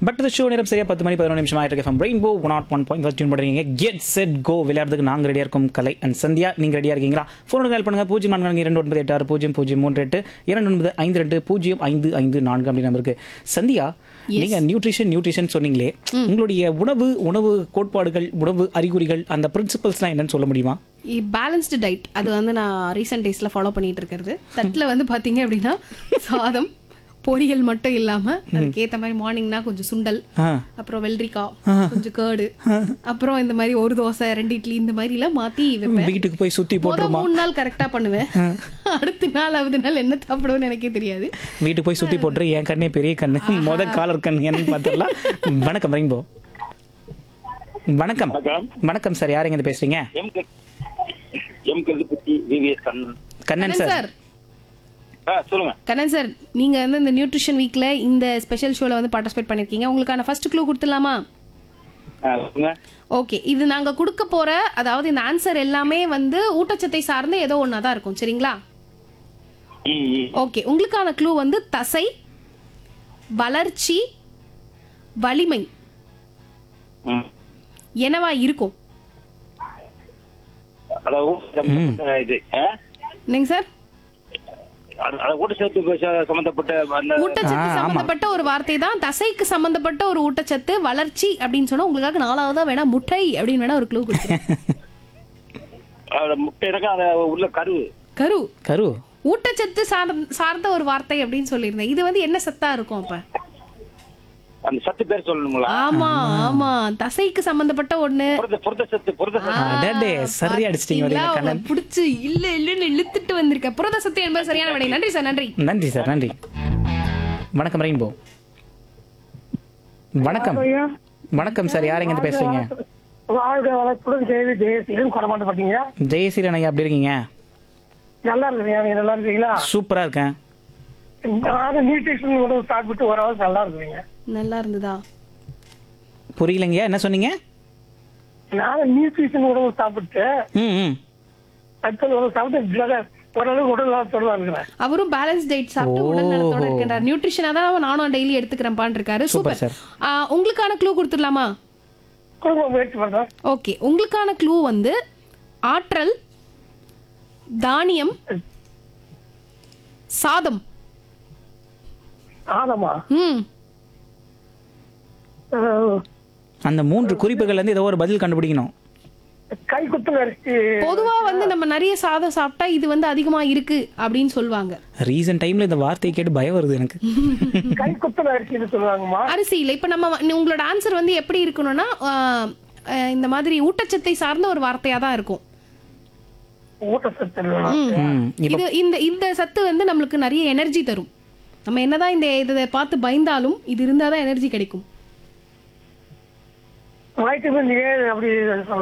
But the show நேரம் சரியா பத்து மணி பதினொன்று நிமிஷம் ஆயிட்டு இருக்கு rainbow one nought one point first பண்ணுறீங்க கெட் செட் கோ விளையாடுறதுக்கு நாங்கள் ரெடியாக இருக்கோம் கலை அண்ட் சந்தியா நீங்கள் ரெடியாக இருக்கீங்களா ஃபோனுக்கு கால் பண்ணுங்க பூஜ்ஜியம் நான்கு நான்கு இரண்டு ஒன்பது எட்டு ஆறு பூஜ்ஜியம் பூஜ்ஜியம் மூன்று எட்டு இரண்டு ஒன்பது ஐந்து ரெண்டு பூஜ்ஜியம் ஐந்து ஐந்து நான்கு அப்படி நம்பருக்கு சந்தியா நீங்க நியூட்ரிஷன் நியூட்ரிஷன் சொன்னீங்களே உங்களுடைய உணவு உணவு கோட்பாடுகள் உணவு அறிகுறிகள் அந்த பிரின்சிபல்ஸ்லாம் என்னன்னு சொல்ல முடியுமா பேலன்ஸ்டு டயட் அது வந்து நான் ரீசெண்ட் டேஸ்ல ஃபாலோ பண்ணிட்டு இருக்கிறது தட்டில் வந்து பாத்தீங்க அப்படின்னா சாதம் பொரியல் மட்டும் இல்லாம அதுக்கேத்த மாதிரி மார்னிங்னா கொஞ்சம் சுண்டல் ஆ அப்புறம் வெள்ளரிக்காய் கொஞ்சம் கேர்டு அப்புறம் இந்த மாதிரி ஒரு தோசை ரெண்டு இட்லி இந்த மாதிரி எல்லாம் மாத்தி வைப்பேன் வீட்டுக்கு போய் சுத்தி முத போட்டுருமா மூணு நாள் கரெக்டா பண்ணுவேன் அடுத்த நாலாவது நாள் என்ன சாப்பிடுவேன்னு எனக்கே தெரியாது வீட்டுக்கு போய் சுத்தி போட்டுரு என் கண்ணே பெரிய கண்ணு மொத காலர் கண்ணு என்னன்னு பார்த்துடலாம் வணக்கம் ரெயின்போ வணக்கம் வணக்கம் வணக்கம் சார் யார் எங்க பேசுறீங்க எம் கே எம் கருதுப்பட்டி VVS Kannan Kannan Kannan sir sir ஆ சொல்லுங்க கண்ணன் சார் நீங்க வந்து இந்த நியூட்ரிஷன் வீக்ல இந்த ஸ்பெஷல் ஷோல வந்து பார்ட்டிசிபேட் பண்ணிருக்கீங்க உங்களுக்கான ஃபர்ஸ்ட் க்ளூ கொடுத்துடலாமா ஆ சொல்லுங்க ஓகே இது நாங்க கொடுக்க போற அதாவது இந்த ஆன்சர் எல்லாமே வந்து ஊட்டச்சத்தை சார்ந்து ஏதோ ஒன்றா தான் இருக்கும் சரிங்களா ம், ம். ஓகே உங்களுக்கான க்ளூ வந்து தசை வளர்ச்சி வலிமை ம். என்னவா இருக்கும் அதாவது சம்பந்தப்பட்ட இது ஆ? என்னங்க சார் அது- அது ஊட்டச்சத்து ச- சம்பந்தப்பட்ட அந்த ஊட்டச்சத்து ஆ, ஆமா. சம்பந்தப்பட்ட ஒரு வார்த்தை தான் தசைக்கு சம்பந்தப்பட்ட ஒரு ஊட்டச்சத்து வளர்ச்சி அப்படின்னு சொன்னா உங்களுக்காக நாலாவதா வேணா முட்டை அப்படின்னு வேணா ஒரு க்ளூ கொடுக்குறேன் அது முட்டை எனக்கு அந்த உள்ள கரு கரு கரு ஊட்டச்சத்து சார்ந்த சார்ந்த ஒரு வார்த்தை அப்படின்னு சொல்லியிருந்தேன் இது வந்து என்ன சத்தா இருக்கும் அப்ப அந்த சத்து பேர் சொல்லணுங்களா ஆமா ஆமா தசைக்கு சம்பந்தப்பட்ட ஒண்ணு புரத புரத சத்து புரத சத்து அடடே சரியா அடிச்சிட்டீங்க பாத்தீங்களா, வரீங்க கண்ணன் அவளை புடிச்சு இல்ல இல்லன்னு இழுத்துட்டு வந்திருக்க புரத சத்து என்பது சரியான விடை நன்றி சார் நன்றி நன்றி சார் நன்றி வணக்கம் ரெயின்போ வணக்கம் வணக்கம் சார் யார் எங்க பேசுறீங்க வாழ்க வளத்துடன் தேவி ஜெயசீலன் கொடமாட்டப்பட்டீங்க ஜெயசீலன் ஐயா எப்படி இருக்கீங்க நல்லா இருக்குங்க நீங்க நல்லா இருக்கீங்களா சூப்பரா இருக்கேன் நானும் நியூட்ரிஷன் உணவு சாப்பிட்டு ஒரு அளவுக்கு நல்லா இருக்குங்க நல்லா இருந்ததா புரியலைங்கய்யா என்ன சொன்னீங்க நானும் நியூட்ரிஷன் உணவு சாப்பிட்டு ம் ம் சத்து உணவு சாப்பிட்டு நல்லா ஓரளவுக்கு உடல் நலத்தோட தான் இருக்கிறேன் அவரும் பேலன்ஸ் டயட் சாப்பிட்டு உடல் நலத்தோட இருக்கின்றார் நியூட்ரிஷனா தான் நானும் டெய்லி எடுத்துக்கிறேன்பான் இருக்காரு சூப்பர் சூப்பர் சார். ஆ, உங்களுக்கான க்ளூ கொடுத்துடலாமா குடும்ப முயற்சி பண்றேன் ஓகே உங்களுக்கான க்ளூ வந்து ஆற்றல் தானியம் சாதம் ஆதமா ம் அஹ், அந்த மூன்று குறிப்புகள்ல இருந்து ஏதோ ஒரு பதில் கண்டுபிடிக்கணும் கை குத்தல் அரிசி பொதுவா வந்து நம்ம நிறைய சாதம் சாப்பிட்டா இது வந்து அதிகமா இருக்கு அப்படின்னு சொல்லுவாங்க ரீசன்ட் டைம்ல இந்த வார்த்தையை கேட்டு பயம் வருது எனக்கு கை குத்தல் அரிசின்னு சொல்லுவாங்கம்மா அரிசி இல்லை இப்ப நம்ம வ- உங்களோட ஆன்சர் வந்து எப்படி இருக்கணும்னா ஆ, ஆ, இந்த மாதிரி ஊட்டச்சத்தை சார்ந்த ஒரு வார்த்தையா தான் இருக்கும் ஊட்டச்சத்து ம் இப்போ இது இந்த இந்த சத்து வந்து நம்மளுக்கு நிறைய எனர்ஜி தரும் நம்ம என்னதான் இந்த இதை பார்த்து பயந்தாலும் இது இருந்தாதான் எனர்ஜி கிடைக்கும் வைட்டமின் ஏ அப்படி